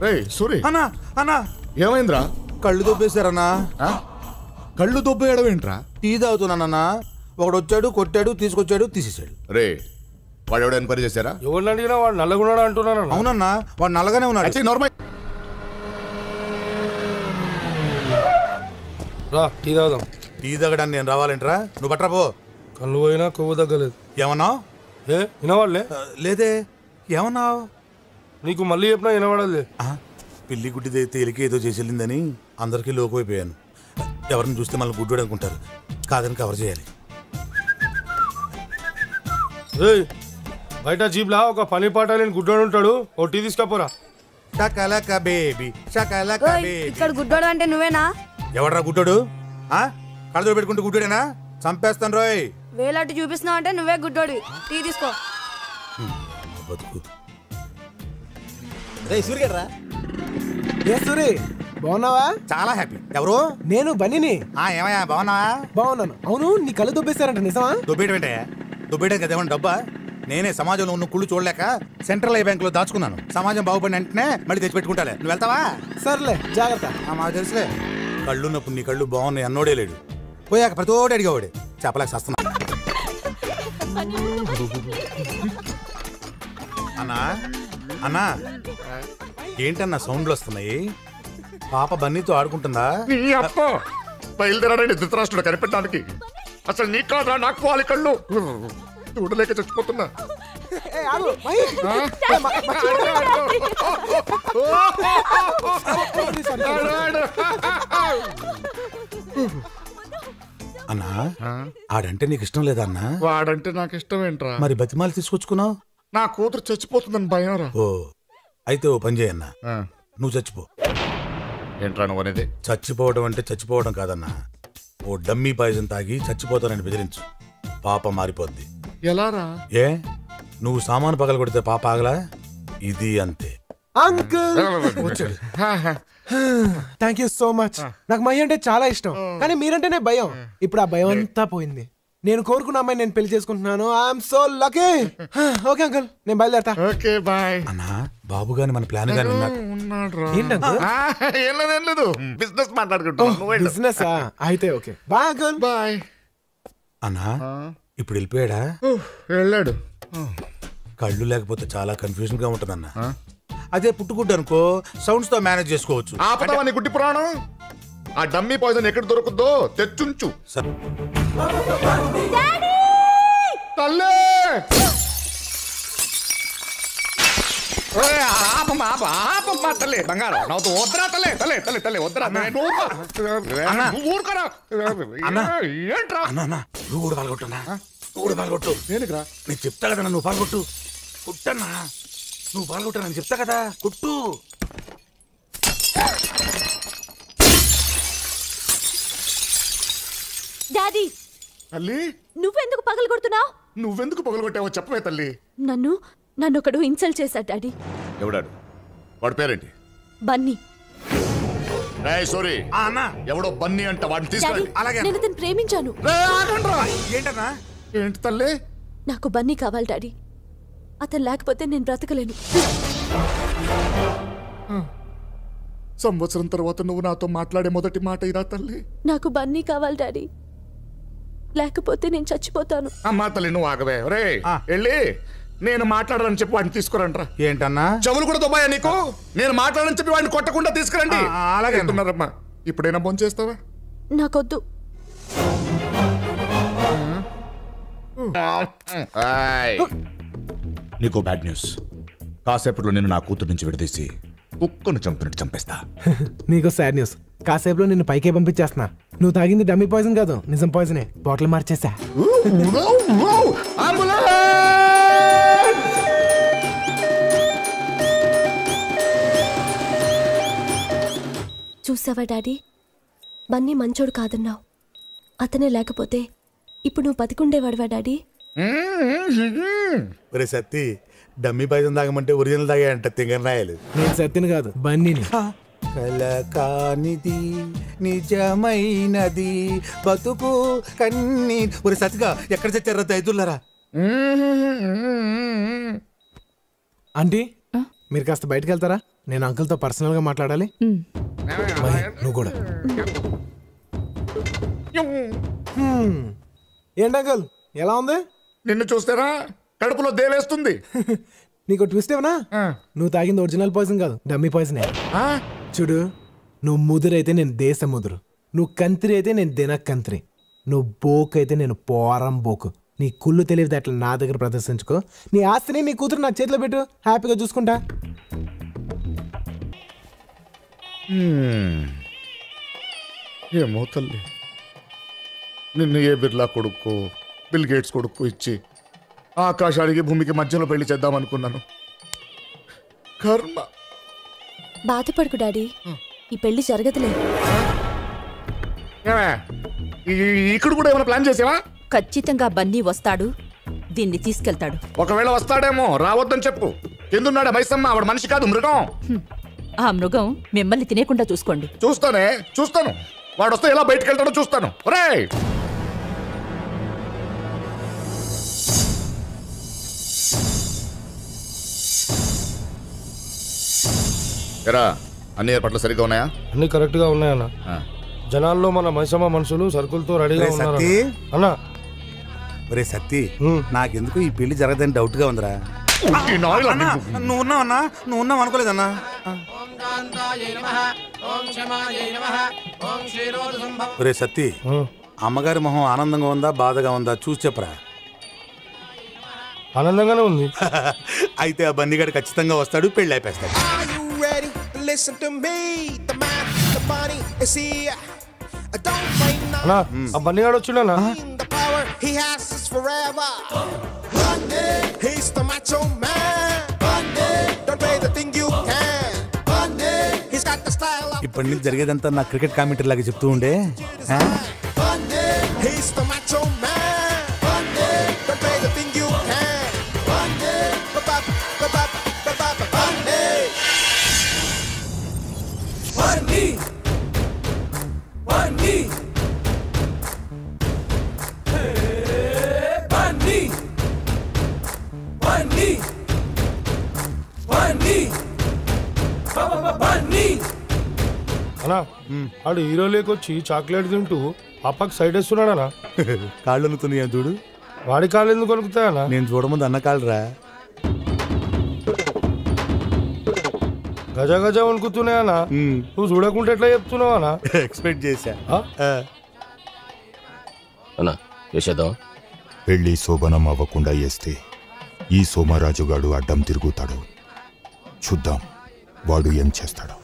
ఏయ్ సూరి అన్నా అన్నా ఏమైందిరా కళ్ళు దొబ్బేశారన్నా ఆ? కళ్ళు దొబ్బేయడం ఏంట్రా టీ తాగుతున్నానన్నా ఒకడు వచ్చాడు కొట్టాడు తీసుకొచ్చాడు తీసేశాడు రే వాడు ఎవడో ఎంక్వైరీ చేశారా ఎవరిని అడిగినా వాడు నల్లగున్నాడు అంటున్నాను అవునన్నా వాడు నల్లగానే ఉన్నాడు అయితే నార్మల్ రా టీ తాగుదాం టీ తాగడానికి నేను రావాలంటరా నువ్వు పట్రా పో కళ్ళు పోయినా కొవ్వు తగ్గలేదు ఏమన్నావు ఏ వినవాళ్ళే లేదే ఏమన్నావు నీకు మళ్ళీ చెప్పినా వినవాడలే ఆ, పిల్లి గుడ్డిదే తేలిక ఏదో చేసేళ్ళిందని అందరికీ లోకమైపోయాను ఎవరిని చూస్తే మళ్ళీ గుడ్డోడు అనుకుంటారు కాదని కవర్ చేయాలి ఏయ్ బయట జీప్లా ఒక పని పాట లేని గుడ్డోడు ఉంటాడు ఓ టీ తీసుకపోరా షకలక బేబీ షకలక ఓయ్, బేబీ ఇక్కడ గుడ్డోడు అంటే నువ్వేనా ఎవడరా గుడ్డోడు ఆ కళ్ళతో పెట్టుకుంటూ గుడ్డోడేనా చంపేస్తాను రోయ్ వేలట్టు చూపిస్తున్నావు అంటే నువ్వే గుడ్డోడి టీ తీసుకో బతుకు సూర్యగడ్రా ఏ సూరి బాగున్నావా చాలా హ్యాపీ ఎవరు నేను బన్నీని ఆ ఏమయ్యా బాగున్నావా బాగున్నాను అవును నీ కళ్ళు దొబ్బేశారంట నిజమా దుబ్బేయడం ఏంటే దుబ్బేయడం కదా ఏమన్నా డబ్బా నేనే సమాజంలో ఉన్న కుళ్ళు చూడలేక సెంట్రల్ ఐ బ్యాంక్ లో దాచుకున్నాను సమాజం బాగుపడిన వెంటనే మళ్ళీ తెచ్చి పెట్టుకుంటాలే నువ్వు వెళ్తావా సర్లే జాగ్రత్త ఆ, మాకు తెలుసులే కళ్ళు ఉన్నప్పుడు నీ కళ్ళు బాగున్నాయి అన్నోడే లేడు పోయాక ప్రతి ఓడి అడిగేవాడు చెప్పలేక సస్తున్నా అన్నా అన్నా ఏంటన్నా సౌండ్లు వస్తున్నాయి పాప బన్నీతో ఆడుకుంటుందా నీ అప్ప బయలుదేరాడండి ధృతరాష్ట్రుడు కనిపెట్టడానికి అసలు నీ కాదురా నాకు పోవాలి కళ్ళు చూడలేక చచ్చిపోతున్నా ఏ, ఆగు, మహి. ఆ? ఏ, మ- మర్చిపోయాను. అన్నా ఆడంటే నీకు ఇష్టం లేదా అన్నా వాడంటే నాకు ఇష్టం ఏంట్రా మరి బతిమాలు తీసుకొచ్చుకున్నావు నా కూతురు చచ్చిపోతుందని భయం రా ఓ అయితే ఓ పని చేయన్నా నువ్వు చచ్చిపో ఏంట్రా నువ్వు అనేది చచ్చిపోవడం అంటే చచ్చిపోవడం కాదన్నా ఓ డమ్మీ పాయిజన్ తాగి చచ్చిపోతానని బెదిరించు పాప మారిపోద్ది ఎలా రా ఏ నువ్వు సామాను పగల కొడితే పాప ఆగలా ఇది అంతే uncle thank you so much నాకు మహి అంటే చాలా ఇష్టం కానీ మీరంటేనే భయం ఇప్పుడు ఆ భయం అంతా పోయింది నేను కోరుకున్న అమ్మాయి నేను పెళ్లి చేసుకుంటున్నాను I'm so lucky okay uncle నేను బయలుదేరతా ఓకే బాయ్ అన్నా బాబు గాని మన ప్లాన్ గాని విన్నాక ఉన్నాడు రా ఏంటి అంకుల్ ఏం లేదు ఏం లేదు బిజినెస్ మాట్లాడుకుంటున్నా బిజినెస్ అయితే ఓకే బాయ్ అంకుల్ బాయ్ అన్నా ఇప్పుడు వెళ్ళిపోయాడా వెళ్ళాడు కళ్ళు లేకపోతే చాలా కన్ఫ్యూజన్ గా ఉంటుందన్న అదే పుట్టుకుంటు అనుకో సౌండ్స్ తో మేనేజ్ చేసుకోవచ్చు ఆపదవా నీ గుడ్డి పురాణం ఆ డమ్మీ పాయిజన్ ఎక్కడ దొరుకుద్దో తెచ్చుంచు సరే తల్లే ఓయ్, ఆపమ్మా, ఆప, ఆపమ్మా, తల్లి, బంగారం. నవ్వుతూ వద్దురా, తల్లి, తల్లి, తల్లి, తల్లి, వద్దురా, నువ్వు ఊరుకో. నువ్వు ఊరుకోరా. ఏంట్రా అన్న అన్న నువ్వు కూడా పాల్గొట్టున్నా నువ్వు కూడా పాల్గొట్టు దేనికిరా నేను చెప్తా కదా నువ్వు పాల్గొట్టు కుట్టన్నా నువ్వు పాల్గొట్టా నేను చెప్తా కదా కుట్టు డాడీ తల్లి నువ్వెందుకు పగలు కొడుతున్నావు నువ్వెందుకు పొగలగొట్టావో చెప్పవే తల్లి నన్ను నన్ను ఒకడు ఇన్సల్ట్ చేశాడు డాడీ ఎవడాడు వాడి పేరేంటి బన్నీ రేయ్ సోరీ ఆ, అన్న ఎవడో బన్నీ అంట వాడిని డాడీ తీసుకురండి అలాగే. నేను అతను ప్రేమించాను రేయ్, ఆగండ్రా. ఏంటన్నా ఏంటి తల్లి నాకు బన్నీ కావాలి డాడీ అతను లేకపోతే నేను బ్రతకలేను సంవత్సరం తర్వాత నువ్వు నాతో మాట్లాడే మొదటి మాట ఇరా తల్లి నాకు బన్నీ కావాలి డాడీ లేకపోతే నేను చచ్చిపోతాను అమ్మా తల్లి నువ్వు ఆగవే రే ఆ. వెళ్ళి నేను మాట్లాడాలని చెప్పి వాడిని తీసుకురండ్రా ఏంటన్నా చెవులు కూడా దుబ్బాయా నీకు నేను మాట్లాడని చెప్పి వాడిని కొట్టకుండా తీసుకురండి ఆ, ఆ, అలాగే అన్న. వెళ్తున్నారమ్మా ఇప్పుడైనా బొంచేస్తావా చేస్తావా నాకొద్దు నీకు బ్యాడ్ న్యూస్ కాసేపట్లో నేను నా కూతురు నుంచి విడదీసి కుక్కను చంపినట్టు చంపేస్తా నీకు సాడ్ న్యూస్ కాసేపులో నిన్ను పైకే పంపించేస్తున్నా నువ్వు తాగింది డమ్మీ పాయిజన్ కాదు నిజం పాయిజనే బాటిల్ మార్చేసా చూసావా డాడీ బన్నీ మంచోడు కాదన్నావు అతనే లేకపోతే ఇప్పుడు నువ్వు బతికుండేవాడివా డాడీ ఒరే సత్తి డమ్మీ పాయిజన్ తాగమంటే ఒరిజినల్ తాగాయంట తింగరాయలు నేను సత్యని కాదు బన్నీని కల కానిది నిజమైనది బతుకు కన్నీ ఒరే సత్తిగా ఎక్కడ చచ్చారా దైతులరా ఆంటీ మీరు కాస్త బయటకు వెళ్తారా నేను అంకుల్తో పర్సనల్గా మాట్లాడాలి మహి, నువ్వు కూడా హ్మ్. ఏంటి అంకుల్ ఎలా ఉంది నిన్ను చూస్తేరా కడుపులో దేవేస్తుంది నీకు ట్విస్ట్ ఏమన్నా నువ్వు తాగింది ఒరిజినల్ పాయిజన్ కాదు డమ్మీ పాయిజనే చూడు నువ్వు ముదురైతే నేను దేశ ముదురు నువ్వు కంత్రి అయితే నేను దిన కంత్రి నువ్వు బోక్ అయితే నేను పోరం బోకు నీ కుళ్ళు తెలివితే అట్లా నా దగ్గర ప్రదర్శించుకో నీ ఆస్తిని నీ కూతురు నా చేతిలో పెట్టు హ్యాపీగా చూసుకుంటా ఏమో తల్లి నిన్ను ఏ బిర్లా కొడుకు బిల్ గేట్స్ కొడుకు ఇచ్చి ఆకాశానికి భూమికి మధ్యలో పెళ్లి చేద్దాం అనుకున్నాను కర్మ బాధపడకు డాడీ ఈ పెళ్లి జరగదులే ఏమే, ఈ- ఇక్కడ కూడా ఏమైనా ప్లాన్ చేసావా ఖచ్చితంగా బన్నీ వస్తాడు దీన్ని తీసుకెళ్తాడు ఒకవేళ వస్తాడేమో రావద్దని చెప్పు ఎందున్నాడా మైసమ్మ ఆవిడ మనిషి కాదు మృగం ఆ మృగం మిమ్మల్ని తినేకుండా చూసుకోండి చూస్తానే చూస్తాను వాడు వస్తే ఎలా బయటకు వెళ్తాడో చూస్తాను ఒరేయ్ ఎరా అన్ని ఏర్పాట్లు సరిగ్గా ఉన్నాయా అన్ని కరెక్ట్ గా ఉన్నాయన్న ఆ. జనాల్లో మన మైసమ్మ మనుషులు సరుకులతో రెడీగా రే ఉన్నారు సత్తి అన్న ఒరే సత్తి హ్మ్. నాకెందుకు ఈ పెళ్లి జరగదని డౌట్ గా ఉందిరా ఈ నాయలు అన్నా అన్ని- నువ్వు ఉన్నావన్నా నువ్వు ఉన్నావు అనుకోలేదన్నా ఒరే సత్తి హ్మ్. అమ్మగారి మొహం ఆనందంగా ఉందా బాధగా ఉందా చూసి చెప్పరా ఆనందంగానే ఉంది అయితే ఆ బండిగాడు ఖచ్చితంగా వస్తాడు పెళ్లి అయిపోతాడు Are you ready? Listen to me. The man, the bunny is here. Don't fight now. అన్నా ఆ బన్నీగాడు వచ్చిండనా The power he has is forever. Bunny, he's the macho man. Bunny, don't play the thing you can. Bunny, he's got the style of. ఇప్పటి నుంచి జరిగేదంతా నా cricket commentary లాగా చెప్తూ ఉండే ఆ? Bunny, he's the macho man. Bunny, don't play the thing you can. Bunny, ba-ba, ba-ba, ba-ba, ba- Bunny. Bunny. Bunny. Bunny. Bunny. Bunny. Bunny. అన్నా ఆడు hero లేకొచ్చి chocolate తింటూ అప్పకి సైడ్ వేస్తున్నాడనా కాళ్ళు అనుకున్నాయా చూడు వాడి కాళ్ళు ఎందుకు కొనుకుతాయన్నా నేను చూడముందు అన్న కాళ్ళరా గజ గజ వణుకుతున్నాయన్నా నువ్వు చూడకుంటే ఎట్లా చెప్తున్నావు అన్నా ఎక్స్పెక్ట్ చేశా ఆ? ఆ. అన్నా చేసేద్దాం పెళ్లి శోభనం అవ్వకుండా చేస్తే ఈ సోమరాజుగాడు అడ్డం తిరుగుతాడు చూద్దాం వాడు ఏం చేస్తాడు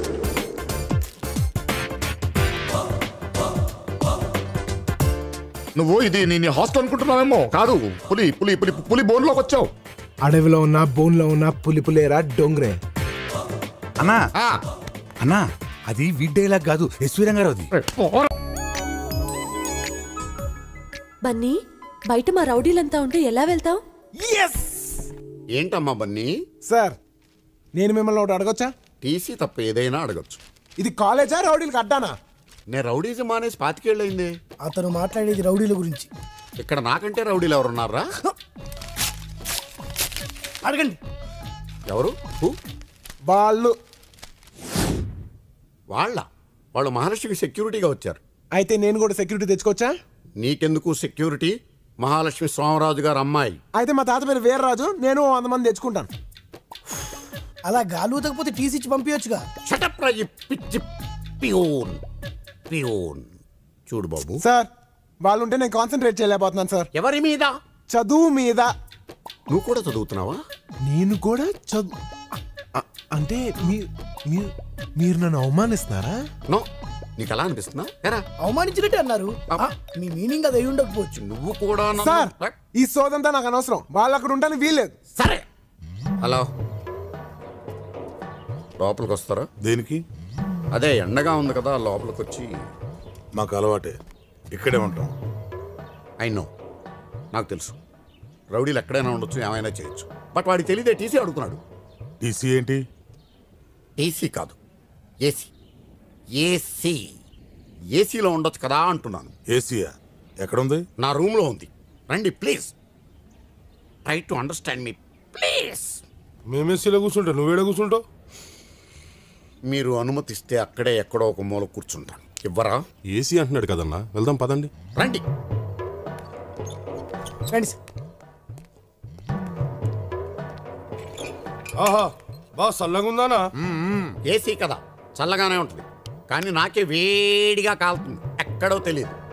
నువ్వు ఇది నీ నీ హాస్టల్ అనుకుంటున్నావేమో కాదు పులి పులి పులి పులి బోన్లోకి వచ్చావు అడవిలో ఉన్న బోన్లో ఉన్న పులి పులేరా డొంగ్రే అన్నా ఆ, అన్నా అది వీడ్డేలా కాదు ఎస్వి రంగారావు అది పోరా. బన్నీ బయట మా రౌడీలంతా ఉంటే ఎలా వెళ్తావు ఏంటమ్మా బన్నీ సార్ నేను మిమ్మల్ని ఒకటి అడగొచ్చా టీసీ తప్ప ఏదైనా అడగచ్చు ఇది కాలేజా రౌడీలకు అడ్డానా నేను రౌడీజం మానేసి పాతికేళ్ళయింది అతను మాట్లాడేది రౌడీల గురించి ఇక్కడ నాకంటే రౌడీలు ఎవరున్నారా అడగండి ఎవరు హూ? వాళ్ళు వాళ్ళ వాళ్ళు మహాలక్ష్మికి సెక్యూరిటీగా వచ్చారు అయితే నేను కూడా సెక్యూరిటీ తెచ్చుకోవచ్చా నీకెందుకు సెక్యూరిటీ మహాలక్ష్మి స్వామరాజు గారు అమ్మాయి అయితే మా తాత పేరు వీర్రాజు నేను వంద మంది తెచ్చుకుంటాను అలా గాలి ఊతకపోతే టీసీ ఇచ్చి పంపించచ్చుగా షటప్ రా ఈ పిచ్చి పియోన్ పియోన్ చూడు బాబు సార్ వాళ్ళు ఉంటే నేను కాన్సన్ట్రేట్ చేయలేకపోతున్నాను సార్ ఎవరి మీద చదువు మీద నువ్వు కూడా చదువుతున్నావా నేను కూడా చదువు అ- అంటే మీ- మీ- మీరు నన్ను అవమానిస్తున్నారా నో నీకు అలా అనిపిస్తుందా ఎరా అవమానించినట్టే అన్నారు మీ మీనింగ్ అది అయి ఉండకపోవచ్చు నువ్వు కూడా నన్ను- సార్ ఈ సోదంతా నాకు అనవసరం వాళ్ళు అక్కడ ఉంటాను వీల్లేదు సరే హలో లోపలికి వస్తారా దేనికి అదే ఎండగా ఉంది కదా లోపలికి వచ్చి మాకు అలవాటే ఇక్కడే ఉంటాం ఐ నో నాకు తెలుసు రౌడీలు ఎక్కడైనా ఉండొచ్చు ఏమైనా చేయొచ్చు బట్ వాడికి తెలియదే టీసీ అడుగుతున్నాడు టీసీ ఏంటి టీసీ కాదు ఏసీ ఏసీ ఏసీలో ఉండొచ్చు కదా అంటున్నాను ఏసీయా ఎక్కడుంది నా రూమ్లో ఉంది రండి please try to understand me please మేమేసీలో కూర్చుంటా నువ్వేడ కూర్చుంటావు మీరు అనుమతిస్తే అక్కడే ఎక్కడో ఒక మూల కూర్చుంటాను ఇవ్వరా ఏసీ అంటున్నాడు కదన్నా వెళ్దాం పదండి రండి రండి సార్ ఆహా బా చల్లగా ఉందానా ఏసీ కదా చల్లగానే ఉంటుంది కానీ నాకే వేడిగా కాలుతుంది ఎక్కడో తెలియదు